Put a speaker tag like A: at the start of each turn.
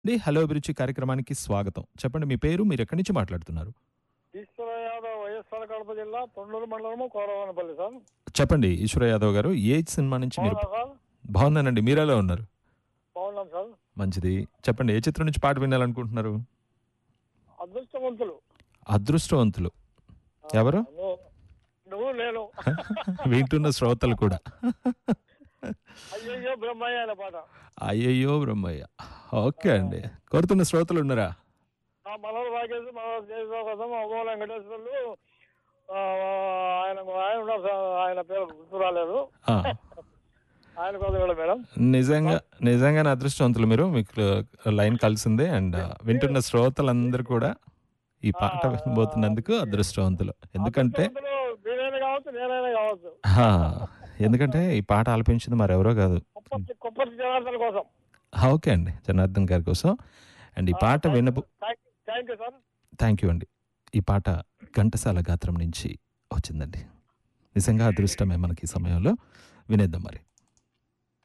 A: అండి హలో అభిరుచి కార్యక్రమానికి స్వాగతం చెప్పండి మీ పేరు మీరు ఎక్కడి నుంచి మాట్లాడుతున్నారు
B: ఈశ్వర యాదవ్ వైఎస్ఆర్ కడప జిల్లా తొండూరు మండలము కోరవనపల్లి సార్
A: చెప్పండి ఈశ్వర యాదవ్ గారు ఏ సినిమా నుంచి మీరు
B: బాగున్నా సార్
A: బాగున్నానండి మీరు ఎలా ఉన్నారు
B: బాగున్నాం సార్
A: మంచిది చెప్పండి ఏ చిత్రం నుంచి పాట వినాలనుకుంటున్నారు
B: అదృష్టవంతులు
A: అదృష్టవంతులు ఎవరు?
B: నువ్వు- నువ్వు నేను
A: వింటున్న శ్రోతలు కూడా
B: అయ్యయ్యో బ్రహ్మయ్య అనే పాట
A: అయ్యయ్యో బ్రహ్మయ్య ఓకే అండి కోరుతున్న శ్రోతలు ఉన్నారా
B: ఆ మనోడు రాకేసి మనోడు చేసిన కోసం అగోళ వెంకటేశ్వర్లు ఆ, ఆయన ఆయన ఉన్నారు సార్ ఆయన పేరు గుర్తు రాలేదు
A: ఆ,
B: ఆయన కోసం కూడా మేడం
A: నిజంగా నిజంగానే అదృష్టవంతులు మీరు మీకు లైన్ కలిసిందే అండ్ వింటున్న శ్రోతలందరూ కూడా ఈ పాట వినబోతున్నందుకు అదృష్టవంతులు ఎందుకంటే
B: అదృష్టవంతులు మీరైనా కావచ్చు నేనైనా కావచ్చు
A: హా, ఎందుకంటే ఈ పాట ఆలపించింది మరెవరో కాదు
B: కొప్పటి కొప్పటి జనార్దన్ కోసం
A: ఆ, ఓకే అండి జనార్దన్ గారి కోసం అండ్ ఈ పాట వినబో
B: thank you sir
A: thank you అండి ఈ పాట ఘంటసాల గాత్రం నుంచి వచ్చిందండి నిజంగా అదృష్టమే మనకి ఈ సమయంలో వినేద్దాం మరి